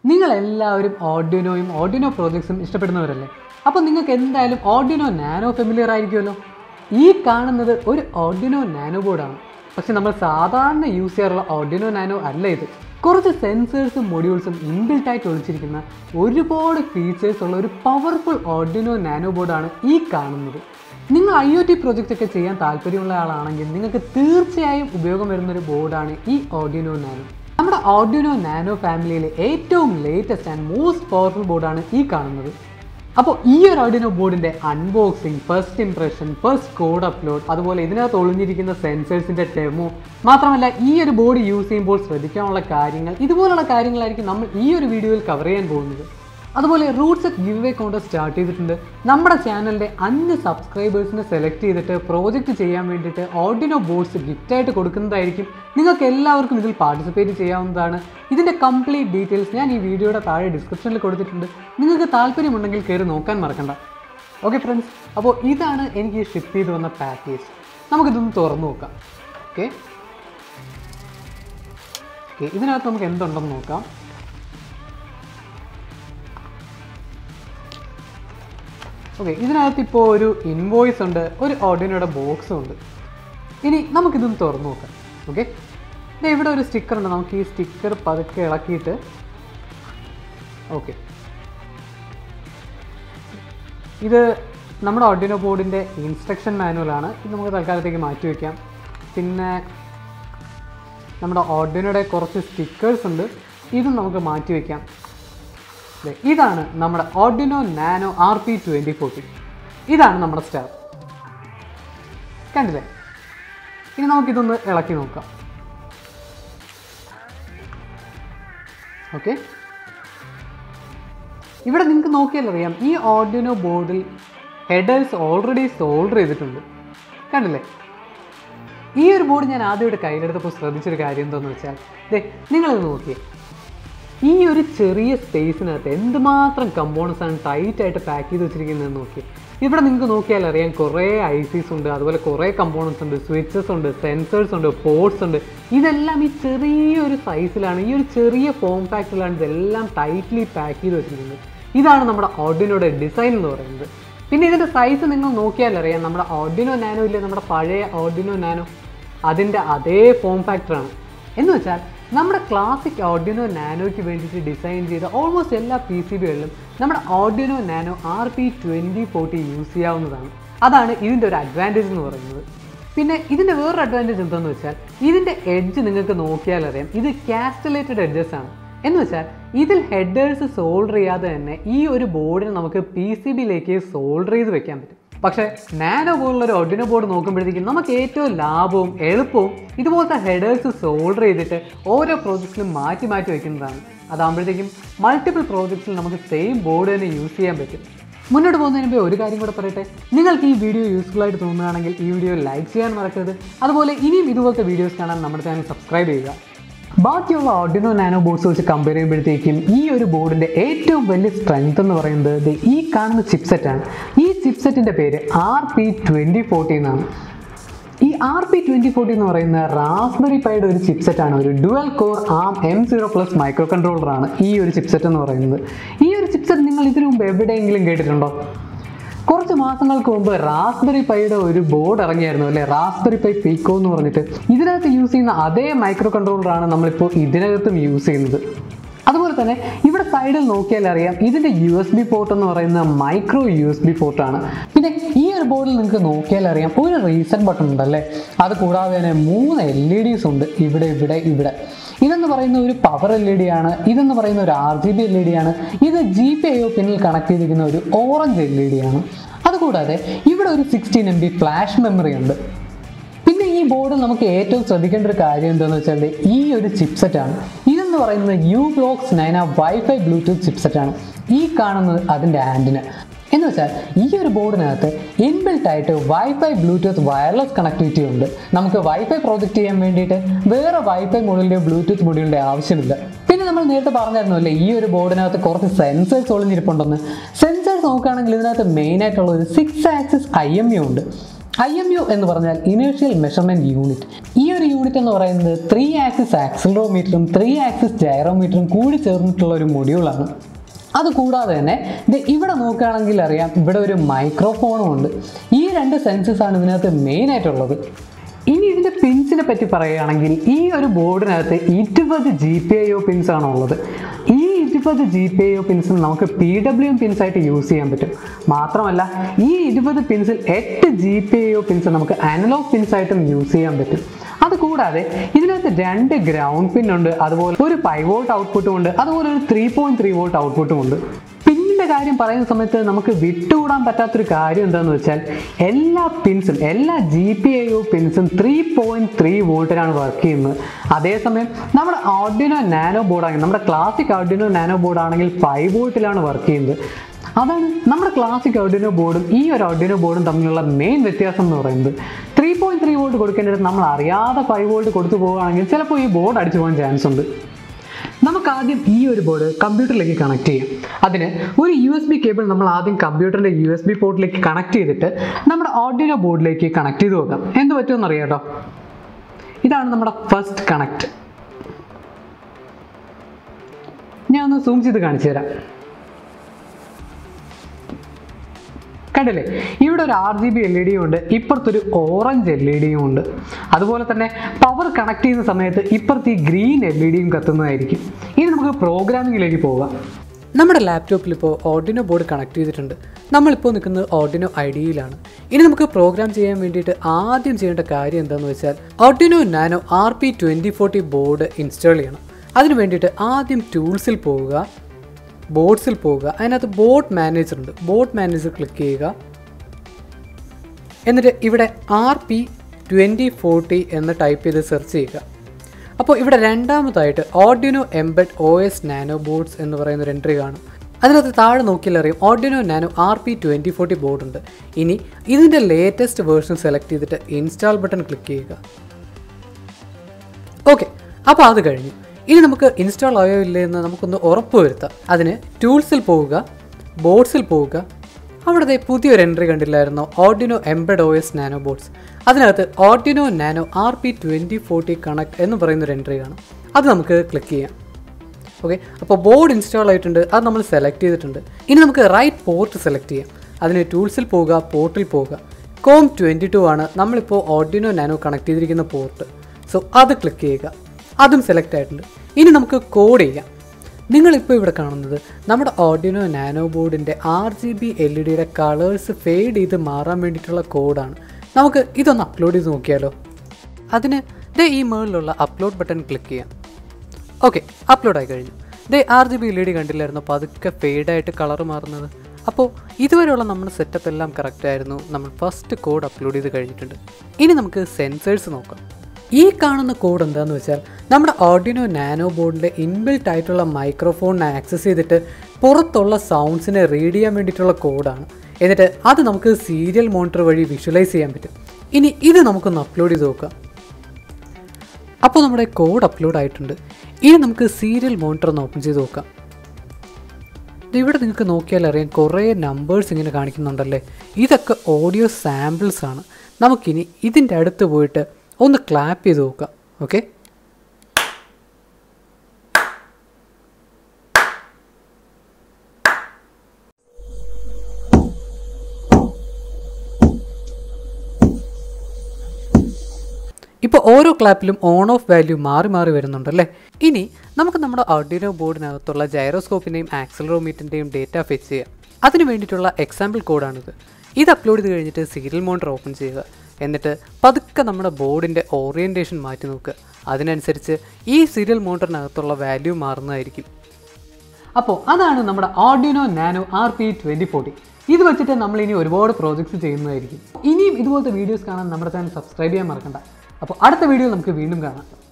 നിങ്ങൾ എല്ലാവരും ഓർഡിനോയും ഓർഡിനോ പ്രോജക്ട്സും ഇഷ്ടപ്പെടുന്നവരല്ലേ അപ്പോൾ നിങ്ങൾക്ക് എന്തായാലും ഓർഡിനോ നാനോ ഫെമിലിയർ ആയിരിക്കുമല്ലോ ഈ കാണുന്നത് ഒരു ഓർഡിനോ നാനോ ബോർഡാണ് പക്ഷെ നമ്മൾ സാധാരണ യൂസ് ചെയ്യാറുള്ള ഓർഡിനോ നാനോ അല്ല ഇത് കുറച്ച് സെൻസേഴ്സും മൊഡ്യൂൾസും ഇൻബിൽട്ട് ആയിട്ട് ഒളിച്ചിരിക്കുന്ന ഒരുപാട് ഫീച്ചേഴ്സ് ഉള്ള ഒരു പവർഫുൾ ഓർഡിനോ നാനോ ബോർഡാണ് ഈ കാണുന്നത് നിങ്ങൾ ഐ ഒ ടി പ്രോജക്റ്റ് ഒക്കെ ചെയ്യാൻ താല്പര്യമുള്ള ആളാണെങ്കിൽ നിങ്ങൾക്ക് തീർച്ചയായും ഉപയോഗം വരുന്ന ഒരു ബോർഡാണ് ഈ ഓർഡിനോ നാനോ നമ്മുടെ ഓർഡിനോ നാനോ ഫാമിലിയിലെ ഏറ്റവും ലേറ്റസ്റ്റ് ആൻഡ് മോസ്റ്റ് പവർഫുൾ ബോർഡാണ് ഈ കാണുന്നത് അപ്പോൾ ഈ ഒരു ഓർഡിനോ ബോർഡിൻ്റെ unboxing first impression first code upload അതുപോലെ ഇതിനകത്ത് ഒളിഞ്ഞിരിക്കുന്ന സെൻസേഴ്സിൻ്റെ ഡെമോ മാത്രമല്ല ഈ ഒരു ബോർഡ് യൂസ് ചെയ്യുമ്പോൾ ശ്രദ്ധിക്കാനുള്ള കാര്യങ്ങൾ ഇതുപോലുള്ള കാര്യങ്ങളായിരിക്കും നമ്മൾ ഈ ഒരു വീഡിയോയിൽ കവർ ചെയ്യാൻ പോകുന്നത് അതുപോലെ roots at giveaway contest start ചെയ്തിട്ടുണ്ട് നമ്മുടെ ചാനലിൻ്റെ അഞ്ച് സബ്സ്ക്രൈബേഴ്സിനെ സെലക്ട് ചെയ്തിട്ട് പ്രോജക്റ്റ് ചെയ്യാൻ വേണ്ടിയിട്ട് ഓർഡിനോ ബോർഡ്സ് ഗിഫ്റ്റായിട്ട് കൊടുക്കുന്നതായിരിക്കും നിങ്ങൾക്ക് എല്ലാവർക്കും ഇതിൽ പാർട്ടിസിപ്പേറ്റ് ചെയ്യാവുന്നതാണ് ഇതിൻ്റെ കംപ്ലീറ്റ് ഡീറ്റെയിൽസ് ഞാൻ ഈ വീഡിയോയുടെ താഴെ ഡിസ്ക്രിപ്ഷനിൽ കൊടുത്തിട്ടുണ്ട് നിങ്ങൾക്ക് താല്പര്യമുണ്ടെങ്കിൽ കയറി നോക്കാൻ മറക്കണ്ട ഓക്കെ ഫ്രണ്ട്സ് അപ്പോൾ ഇതാണ് എനിക്ക് ഷിപ്പ് ചെയ്ത് വന്ന പാക്കേജ് നമുക്കിതൊന്ന് തുറന്നു നോക്കാം ഓക്കെ ഓക്കെ ഇതിനകത്ത് നമുക്ക് എന്തുണ്ടെന്ന് നോക്കാം ഓക്കെ ഇതിനകത്ത് ഇപ്പോൾ ഒരു ഇൻവോയ്സ് ഉണ്ട് ഒരു ഓർഡിനോയുടെ ബോക്സും ഉണ്ട് ഇനി നമുക്കിതൊന്ന് തുറന്നു നോക്കാം ഓക്കെ ഇവിടെ ഒരു സ്റ്റിക്കർ ഉണ്ട് നമുക്ക് ഈ സ്റ്റിക്കർ പതുക്കെ ഇളക്കിയിട്ട് ഓക്കെ ഇത് നമ്മുടെ ഓർഡിനോ ബോർഡിൻ്റെ ഇൻസ്ട്രക്ഷൻ മാനുവലാണ് ഇത് നമുക്ക് തൽക്കാലത്തേക്ക് മാറ്റി വയ്ക്കാം പിന്നെ നമ്മുടെ ഓർഡിനോയുടെ കുറച്ച് സ്റ്റിക്കേഴ്സ് ഉണ്ട് ഇതും നമുക്ക് മാറ്റി വയ്ക്കാം ദേ, ഇതാണ് നമ്മുടെ Arduino nano R P twenty forty ഇതാണ് നമ്മുടെ സ്റ്റാർ കണ്ടില്ലേ ഇനി നമുക്കിതൊന്ന് ഇളക്കി നോക്കാം ഓക്കെ ഇവിടെ നിങ്ങൾക്ക് നോക്കിയാൽ അറിയാം ഈ ഓർഡിനോ ബോർഡിൽ ഹെഡേഴ്സ് ഓൾറെഡി സോൾഡർ ചെയ്തിട്ടുണ്ട് കണ്ടില്ലേ ഈ ഒരു ബോർഡ് ഞാൻ ആദ്യമായിട്ട് കയ്യിലെടുത്തപ്പോൾ ശ്രദ്ധിച്ചൊരു കാര്യം എന്താണെന്ന് വെച്ചാൽ ദേ നിങ്ങളിത് നോക്കിയേ ഈ ഒരു ചെറിയ സ്പേസിനകത്ത് എന്തുമാത്രം കമ്പോണൻസ് ആണ് ടൈറ്റ് ആയിട്ട് പാക്ക് ചെയ്ത് വെച്ചിരിക്കുന്നതെന്ന് നോക്കി ഇവിടെ നിങ്ങൾക്ക് നോക്കിയാൽ അറിയാം കുറേ ഐ സീസ് ഉണ്ട് അതുപോലെ കുറേ കമ്പോണൻസ് ഉണ്ട് സ്വിച്ചസ് ഉണ്ട് സെൻസേഴ്സ് ഉണ്ട് പോർട്സ് ഉണ്ട് ഇതെല്ലാം ഈ ചെറിയൊരു സൈസിലാണ് ഈ ഒരു ചെറിയ ഫോം ഫാക്ടറിലാണ് ഇതെല്ലാം ടൈറ്റ്ലി പാക്ക് ചെയ്ത് വെച്ചിരിക്കുന്നത് ഇതാണ് നമ്മുടെ ഓർഡിനോയുടെ ഡിസൈൻ എന്ന് പറയുന്നത് പിന്നെ ഇതിൻ്റെ സൈസ് നിങ്ങൾ നോക്കിയാൽ അറിയാം നമ്മുടെ ഓർഡിനോ നാനോ ഇല്ലേ നമ്മുടെ പഴയ ഓർഡിനോ നാനോ അതിൻ്റെ അതേ ഫോം ഫാക്ടറാണ് എന്ന് വെച്ചാൽ നമ്മുടെ ക്ലാസിക് ഓർഡിനോ നാനോയ്ക്ക് വേണ്ടിയിട്ട് ഡിസൈൻ ചെയ്ത ഓൾമോസ്റ്റ് എല്ലാ പി സി ബികളിലും നമ്മുടെ Arduino nano R P twenty forty use ചെയ്യാവുന്നതാണ് അതാണ് ഇതിൻ്റെ ഒരു അഡ്വാൻറ്റേജ് എന്ന് പറയുന്നത് പിന്നെ ഇതിൻ്റെ വേറൊരു അഡ്വാൻറ്റേജ് എന്താണെന്ന് വെച്ചാൽ ഇതിൻ്റെ എഡ്ജ് നിങ്ങൾക്ക് നോക്കിയാൽ അറിയാം ഇത് കാസ്റ്റലേറ്റഡ് എഡ്ജസ് ആണ് എന്ന് വെച്ചാൽ ഇതിൽ ഹെഡേഴ്സ് സോൾഡർ ചെയ്യാതെ തന്നെ ഈ ഒരു ബോർഡിനെ നമുക്ക് പി സി ബിയിലേക്ക് സോൾഡർ ചെയ്ത് വെക്കാൻ പറ്റും പക്ഷേ നാനോ പോലുള്ള ഒരു ഒഡിനോ ബോർഡ് നോക്കുമ്പോഴത്തേക്കും നമുക്ക് ഏറ്റവും ലാഭവും എളുപ്പവും ഇതുപോലത്തെ ഹെഡേഴ്സ് സോൾഡർ ചെയ്തിട്ട് ഓരോ പ്രോജക്റ്റിലും മാറ്റി മാറ്റി വെക്കുന്നതാണ് അതാകുമ്പോഴത്തേക്കും മൾട്ടിപ്പിൾ പ്രോജക്ട്സിൽ നമുക്ക് സെയിം ബോർഡ് തന്നെ യൂസ് ചെയ്യാൻ പറ്റും മുന്നോട്ട് പോകുന്നതിന് മുമ്പേ ഒരു കാര്യം കൂടെ പറയട്ടെ നിങ്ങൾക്ക് ഈ വീഡിയോ യൂസ്ഫുൾ ആയിട്ട് തോന്നുകയാണെങ്കിൽ ഈ വീഡിയോ ലൈക്ക് ചെയ്യാൻ മറക്കരുത് അതുപോലെ ഇനിയും ഇതുപോലത്തെ വീഡിയോസ് കാണാൻ നമ്മുടെ ചാനൽ സബ്സ്ക്രൈബ് ചെയ്യുക ബാക്കിയുള്ള ഓർഡിനോ നാനോ ബോർഡ്സ് വെച്ച് കമ്പയർ ചെയ്യുമ്പോഴത്തേക്കും ഈ ഒരു ബോർഡിൻ്റെ ഏറ്റവും വലിയ സ്ട്രെങ്ത് എന്ന് പറയുന്നത് ദേ ഈ കാണുന്ന ചിപ്സെറ്റാണ് ഈ ചിപ്സെറ്റിൻ്റെ പേര് ആർ പി ട്വൻറ്റി ഫോർട്ടി എന്നാണ് ഈ ആർ പി ട്വൻറ്റി ഫോർട്ടി എന്ന് പറയുന്ന റാസ്ബെറി പൈയുടെ ഒരു ചിപ്സെറ്റാണ് ഒരു dual core ARM M zero plus micro കൺട്രോളറാണ് ഈ ഒരു ചിപ്സെറ്റ് എന്ന് പറയുന്നത് ഈ ഒരു ചിപ്സെറ്റ് നിങ്ങൾ ഇതിനു മുമ്പ് എവിടെയെങ്കിലും കേട്ടിട്ടുണ്ടോ കുറച്ച് മാസങ്ങൾക്ക് മുമ്പ് റാസ്ബെറി പൈയുടെ ഒരു ബോർഡ് ഇറങ്ങിയായിരുന്നു അല്ലേ റാസ്ബെറി പൈ പീക്കോ എന്ന് പറഞ്ഞിട്ട് ഇതിനകത്ത് യൂസ് ചെയ്യുന്ന അതേ മൈക്രോ കൺട്രോളറാണ് നമ്മളിപ്പോൾ ഇതിനകത്തും യൂസ് ചെയ്യുന്നത് അതുപോലെ തന്നെ ഇവിടെ സൈഡിൽ നോക്കിയാൽ അറിയാം ഇതിൻ്റെ യു എസ് ബി പോർട്ട് എന്ന് പറയുന്ന മൈക്രോ യു എസ് ബി പോർട്ടാണ് പിന്നെ ഈ ഒരു ബോർഡിൽ നിങ്ങൾക്ക് നോക്കിയാൽ അറിയാം ഒരു റീസെറ്റ് ബട്ടൺ ഉണ്ടല്ലേ അത് കൂടാതെ തന്നെ മൂന്ന് എൽ ഇ ഡിസ് ഉണ്ട് ഇവിടെ ഇവിടെ ഇവിടെ ഇതെന്ന് പറയുന്ന ഒരു പവർ എൽ ഇ ഡി ആണ് ഇതെന്ന് പറയുന്ന ഒരു R G B L E D ആണ് ഇത് ജി പി ഐ ഒ പിന്നിൽ കണക്ട് ചെയ്തിരിക്കുന്ന ഒരു ഓറഞ്ച് എൽ ഇ ഡി ആണ് അതുകൂടാതെ ഇവിടെ ഒരു sixteen M B flash memory ഉണ്ട് പിന്നെ ഈ ബോർഡിൽ നമുക്ക് ഏറ്റവും ശ്രദ്ധിക്കേണ്ട ഒരു കാര്യം എന്താണെന്ന് വെച്ചാൽ ദേ ഈ ഒരു ചിപ്സെറ്റ് ആണ് ഇതെന്ന് പറയുന്നത് U blox Nina Wi-Fi Bluetooth chipset ആണ് ഈ കാണുന്നത് അതിൻ്റെ ആൻഡിന് എന്ന് വെച്ചാൽ ഈ ഒരു ബോർഡിനകത്ത് ഇൻബിൽട്ട് ആയിട്ട് വൈഫൈ ബ്ലൂടൂത്ത് വയർലെസ് കണക്ടിവിറ്റി ഉണ്ട് നമുക്ക് വൈഫൈ പ്രോജക്റ്റ് ചെയ്യാൻ വേണ്ടിയിട്ട് വേറെ വൈഫൈ മോഡലിൻ്റെയോ ബ്ലൂടൂത്ത് മോഡലിൻ്റെ ആവശ്യമില്ല പിന്നെ നമ്മൾ നേരത്തെ പറഞ്ഞായിരുന്നു അല്ലേ ഈ ഒരു ബോർഡിനകത്ത് കുറച്ച് സെൻസേഴ്സ് ഒളിഞ്ഞിരിപ്പുണ്ടെന്ന് സെൻസേഴ്സ് നോക്കുകയാണെങ്കിൽ ഇതിനകത്ത് മെയിൻ ആയിട്ടുള്ള ഒരു six axis I M U ഉണ്ട് ഐ എം യു എന്ന് പറഞ്ഞാൽ ഇനേഷ്യൽ മെഷർമെൻറ്റ് യൂണിറ്റ് ഈ ഒരു യൂണിറ്റ് എന്ന് പറയുന്നത് ത്രീ ആക്സിസ് ആക്സിലറോമീറ്ററും ത്രീ ആക്സിസ് ജൈറോമീറ്ററും കൂടി ചേർന്നിട്ടുള്ള ഒരു മൊഡ്യൂളാണ് അത് കൂടാതെ തന്നെ ദേ ഇവിടെ നോക്കുകയാണെങ്കിൽ അറിയാം ഇവിടെ ഒരു മൈക്രോഫോണും ഉണ്ട് ഈ രണ്ട് സെൻസസ് ആണ് ഇതിനകത്ത് മെയിൻ ആയിട്ടുള്ളത് ഇനി ഇതിൻ്റെ പിൻസിനെ പറ്റി പറയുകയാണെങ്കിൽ ഈ ഒരു ബോർഡിനകത്ത് ഇരുപത് G P I O pins ആണ് ഉള്ളത് ഈ ഇരുപത് G P I O pins നമുക്ക് പി ഡബ്ല്യു എം പിൻസ് ആയിട്ട് യൂസ് ചെയ്യാൻ പറ്റും മാത്രമല്ല ഈ ഇരുപത് പിൻസിൽ എട്ട് G P I O pins നമുക്ക് അനലോഗ് പിൻസ് ആയിട്ടും യൂസ് ചെയ്യാൻ പറ്റും അതുകൂടാതെ ഇതിനകത്ത് രണ്ട് ഗ്രൗണ്ട് പിൻ ഉണ്ട് അതുപോലെ ഒരു ഫൈവ് വോൾട്ട് ഔട്ട്പുട്ടും ഉണ്ട് അതുപോലെ ഒരു ത്രീ പോയിന്റ് ത്രീ വോൾട്ട് ഔട്ട്പുട്ടും ഉണ്ട് പിന്നിൻ്റെ കാര്യം പറയുന്ന സമയത്ത് നമുക്ക് വിട്ടുകൂടാൻ പറ്റാത്തൊരു കാര്യം എന്താണെന്ന് വെച്ചാൽ എല്ലാ പിൻസും എല്ലാ ജി പി ഐ ഒ പിൻസും ത്രീ പോയിന്റ് ത്രീ വോൾട്ടിലാണ് വർക്ക് ചെയ്യുന്നത് അതേസമയം നമ്മുടെ ഓർഡിനോ നാനോ ബോർഡ് ആണെങ്കിൽ നമ്മുടെ ക്ലാസിക് ഓർഡിനോ നാനോ ബോർഡ് ആണെങ്കിൽ ഫൈവ് വോൾട്ടിലാണ് വർക്ക് ചെയ്യുന്നത് അതാണ് നമ്മുടെ ക്ലാസിക് ഓർഡിനോ ബോർഡും ഈ ഒരു ഓർഡിനോ ബോർഡും തമ്മിലുള്ള മെയിൻ വ്യത്യാസം എന്ന് പറയുന്നത് ത്രീ പോയിന്റ് ത്രീ വോൾട്ട് കൊടുക്കേണ്ടത് നമ്മൾ അറിയാതെ ഫൈവ് വോൾട്ട് കൊടുത്തു പോവുകയാണെങ്കിൽ ചിലപ്പോൾ ഈ ബോർഡ് അടിച്ചു പോകാൻ ചാൻസ് ഉണ്ട് നമുക്ക് ആദ്യം ഈ ഒരു ബോർഡ് കമ്പ്യൂട്ടറിലേക്ക് കണക്ട് ചെയ്യാം അതിന് ഒരു യു എസ് ബി കേബിൾ നമ്മൾ ആദ്യം കമ്പ്യൂട്ടറിൻ്റെ യു എസ് ബി പോർട്ടിലേക്ക് കണക്ട് ചെയ്തിട്ട് നമ്മുടെ ഓർഡിനോ ബോർഡിലേക്ക് കണക്ട് ചെയ്ത് നോക്കാം എന്ത് പറ്റുമെന്ന് അറിയാട്ടോ ഇതാണ് നമ്മുടെ ഫസ്റ്റ് കണക്ട് ഞാൻ ഒന്ന് സൂം ചെയ്ത് കാണിച്ചു തരാം കണ്ടില്ലേ ഇവിടെ ഒരു R G B L E ഡിയും ഉണ്ട് ഇപ്പുറത്തൊരു ഓറഞ്ച് എൽ ഇ ഡിയും ഉണ്ട് അതുപോലെ തന്നെ പവർ കണക്ട് ചെയ്യുന്ന സമയത്ത് ഇപ്പുറത്ത് ഈ ഗ്രീൻ എൽ ഇ ഡിയും കത്തുന്നതായിരിക്കും ഇനി നമുക്ക് പ്രോഗ്രാമിങ്ങിലേക്ക് പോകാം നമ്മുടെ ലാപ്ടോപ്പിൽ ഇപ്പോൾ ഓർഡിനോ ബോർഡ് കണക്ട് ചെയ്തിട്ടുണ്ട് നമ്മളിപ്പോൾ നിൽക്കുന്നത് ഓർഡിനോ ഐ ഡിയിലാണ് ഇനി നമുക്ക് പ്രോഗ്രാം ചെയ്യാൻ വേണ്ടിയിട്ട് ആദ്യം ചെയ്യേണ്ട കാര്യം എന്താണെന്ന് വെച്ചാൽ Arduino nano R P twenty forty board install ചെയ്യണം അതിന് വേണ്ടിയിട്ട് ആദ്യം ടൂൾസിൽ പോവുക ബോർഡ്സിൽ പോവുക അതിനകത്ത് ബോർഡ് മാനേജർ ഉണ്ട് ബോർഡ് മാനേജർ ക്ലിക്ക് ചെയ്യുക എന്നിട്ട് ഇവിടെ ആർ പി ട്വൻറ്റി ഫോർട്ടി എന്ന് ടൈപ്പ് ചെയ്ത് സെർച്ച് ചെയ്യുക അപ്പോൾ ഇവിടെ രണ്ടാമതായിട്ട് Arduino Mbed O S nano boards എന്ന് പറയുന്ന ഒരു എൻട്രി കാണും അതിനകത്ത് താഴെ നോക്കിയാൽ അറിയാം Arduino nano R P twenty forty board ഉണ്ട് ഇനി ഇതിൻ്റെ ലേറ്റസ്റ്റ് വേർഷൻ സെലക്ട് ചെയ്തിട്ട് ഇൻസ്റ്റാൾ ബട്ടൺ ക്ലിക്ക് ചെയ്യുക ഓക്കെ അപ്പോൾ അത് കഴിഞ്ഞു ഇനി നമുക്ക് ഇൻസ്റ്റാൾ ആയോ ഇല്ലേ എന്ന് നമുക്കൊന്ന് ഉറപ്പ് വരുത്താം അതിന് ടൂൾസിൽ പോവുക ബോർഡ്സിൽ പോവുക അവിടെ ദേ പുതിയൊരു എൻട്രി കണ്ടില്ലായിരുന്നോ Arduino Mbed O S nano boards അതിനകത്ത് Arduino nano R P twenty forty connect എന്ന് പറയുന്നൊരു എൻട്രി കാണും അത് നമുക്ക് ക്ലിക്ക് ചെയ്യാം ഓക്കെ അപ്പോൾ ബോർഡ് ഇൻസ്റ്റാൾ ആയിട്ടുണ്ട് അത് നമ്മൾ സെലക്ട് ചെയ്തിട്ടുണ്ട് ഇനി നമുക്ക് റൈറ്റ് പോർട്ട് സെലക്ട് ചെയ്യാം അതിന് ടൂൾസിൽ പോവുക പോർട്ടിൽ പോവുക കോം ട്വൻറ്റി ടു ആണ് നമ്മളിപ്പോൾ ഓർഡിനോ നാനോ കണക്ട് ചെയ്തിരിക്കുന്ന പോർട്ട് സോ അത് ക്ലിക്ക് ചെയ്യുക അതും സെലക്ട് ആയിട്ടുണ്ട് ഇനി നമുക്ക് കോഡ് ചെയ്യാം നിങ്ങളിപ്പോൾ ഇവിടെ കാണുന്നത് നമ്മുടെ ഓർഡിനോ നാനോ ബോർഡിൻ്റെ R G B L E ഡിയുടെ കളേഴ്സ് ഫെയ്ഡ് ചെയ്ത് മാറാൻ വേണ്ടിയിട്ടുള്ള കോഡാണ് നമുക്ക് ഇതൊന്ന് അപ്ലോഡ് ചെയ്ത് നോക്കിയാലോ അതിന് ദേ ഈ മുകളിലുള്ള അപ്ലോഡ് ബട്ടൺ ക്ലിക്ക് ചെയ്യാം ഓക്കെ അപ്ലോഡ് ആയി കഴിഞ്ഞു ദേ R G B L E D കണ്ടില്ലായിരുന്നു അപ്പോൾ അതൊക്കെ ഫെയ്ഡായിട്ട് കളർ മാറുന്നത് അപ്പോൾ ഇതുവരെയുള്ള നമ്മുടെ സെറ്റപ്പ് എല്ലാം കറക്റ്റ് ആയിരുന്നു നമ്മൾ ഫസ്റ്റ് കോഡ് അപ്ലോഡ് ചെയ്ത് കഴിഞ്ഞിട്ടുണ്ട് ഇനി നമുക്ക് സെൻസേഴ്സ് നോക്കാം ഈ കാണുന്ന കോഡ് എന്താണെന്ന് വെച്ചാൽ നമ്മുടെ ഓർഡിനോ നാനോ ബോർഡിൻ്റെ ഇൻബിൽട്ട് ആയിട്ടുള്ള മൈക്രോഫോണിനെ ആക്സസ് ചെയ്തിട്ട് പുറത്തുള്ള സൗണ്ട്സിനെ റീഡ് ചെയ്യാൻ വേണ്ടിയിട്ടുള്ള കോഡാണ് എന്നിട്ട് അത് നമുക്ക് സീരിയൽ മോണിറ്റർ വഴി വിഷ്വലൈസ് ചെയ്യാൻ പറ്റും ഇനി ഇത് നമുക്കൊന്ന് അപ്ലോഡ് ചെയ്ത് നോക്കാം അപ്പോൾ നമ്മുടെ കോഡ് അപ്ലോഡ് ആയിട്ടുണ്ട് ഇനി നമുക്ക് സീരിയൽ മോണിറ്റർ ഒന്ന് ഓപ്പൺ ചെയ്ത് നോക്കാം ദേ ഇവിടെ നിങ്ങൾക്ക് നോക്കിയാൽ അറിയാം കുറേ നമ്പേഴ്സ് ഇങ്ങനെ കാണിക്കുന്നുണ്ടല്ലേ ഇതൊക്കെ ഓഡിയോ സാമ്പിൾസ് ആണ് നമുക്കിനി ഇതിൻ്റെ അടുത്ത് പോയിട്ട് ഒന്ന് ക്ലാപ്പ് ചെയ്ത് നോക്കാം ഓക്കെ ഇപ്പോൾ ഓരോ ക്ലാപ്പിലും ഓൺ ഓഫ് വാല്യൂ മാറി മാറി വരുന്നുണ്ടല്ലേ ഇനി നമുക്ക് നമ്മുടെ ഓർഡിനോ ബോർഡിനകത്തുള്ള ജൈറോസ്കോപ്പിൻ്റെയും ആക്സലറോമീറ്ററിൻ്റെയും ഡേറ്റ ഫെച്ച് ചെയ്യാം അതിന് വേണ്ടിയിട്ടുള്ള എക്സാമ്പിൾ കോഡാണിത് ഇത് അപ്ലോഡ് ചെയ്ത് കഴിഞ്ഞിട്ട് സീരിയൽ മോണിറ്റർ ഓപ്പൺ ചെയ്യുക എന്നിട്ട് പതുക്കെ നമ്മുടെ ബോർഡിൻ്റെ ഓറിയൻറ്റേഷൻ മാറ്റി നോക്കുക അതിനനുസരിച്ച് ഈ സീരിയൽ മോണിറ്ററിനകത്തുള്ള വാല്യൂ മാറുന്നതായിരിക്കും അപ്പോൾ അതാണ് നമ്മുടെ Arduino nano R P twenty forty ഇത് വെച്ചിട്ട് നമ്മൾ ഇനി ഒരുപാട് പ്രോജക്ട്സ് ചെയ്യുന്നതായിരിക്കും ഇനിയും ഇതുപോലത്തെ വീഡിയോസ് കാണാൻ നമ്മുടെ ചാനൽ സബ്സ്ക്രൈബ് ചെയ്യാൻ മറക്കണ്ട അപ്പോൾ അടുത്ത വീഡിയോയിൽ നമുക്ക് വീണ്ടും കാണാം